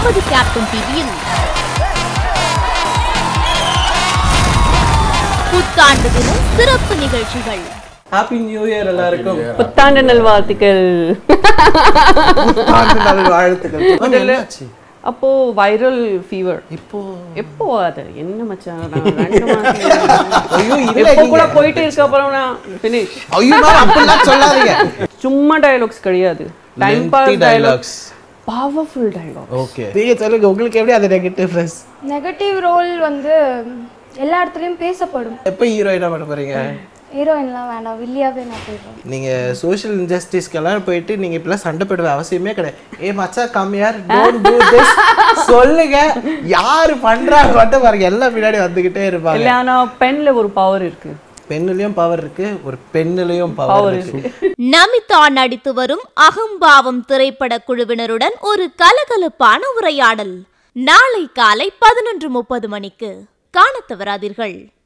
நமது கேப்டன் டிவியில் புத்தாண்டு தின சிறப்பு நிகழ்ச்சிகள் ஹாப்பி நியூ இயர் எல்லாருக்கும் புத்தாண்டு நல்வாழ்த்துக்கள் புத்தாண்டு நல் வாழ்த்துக்கள் என்னாச்சு? அப்போ வைரல் ஃபீவர் இப்போ எப்போ அது என்ன மச்சான் நான் ரெண்டு மாசம் ஐயோ இல்ல எப்போ கூட நீங்க- போயிட்டே இருக்க அப்புறம் நான் ஃபினிஷ் ஐயோ நான் அப்படிலாம் சொல்லாதீங்க சும்மா டயலாக்ஸ் கிடையாது time Lengthy boss dialogues. Dialogues powerful dialogue okay நீங்க சொல்லுங்க உங்களுக்கு எப்படி அது நெகட்டிவ் ஃப்ரெண்ட்ஸ் நெகட்டிவ் ரோல் வந்து எல்லா இடத்துலையும் பேசப்படும் எப்போ ஹீரோயினா பண்ண போறீங்க ஹீரோயின்லாம் வேண்டாம் வில்லியாவே நான் போயிடுவேன் நீங்க சோஷியல் இன்ஜஸ்டிஸ்க்கெல்லாம் போயிட்டு நீங்க இப்பெல்லாம் சண்டை போடுற அவசியமே கிடையாது ஏ மச்சா கம்மியார் டோன்ட் டு திஸ் சொல்லுங்க யாரு பண்றாங்க மட்டும் பாருங்க எல்லாம் பின்னாடி வந்துகிட்டே இருப்பாங்க இல்ல ஆனா பென்ல ஒரு பவர் இருக்கு பெண்ணுலயும் பவர் இருக்கு ஒரு பெண்ணுலயும் பவர் பவர் இருக்கு இருக்கு நமிதா நடித்து வரும் அகம்பாவம் திரைப்பட குழுவினருடன் ஒரு கலகலப்பான உரையாடல் நாளை காலை பதினொன்று முப்பது மணிக்கு காணத் தவறாதீர்கள்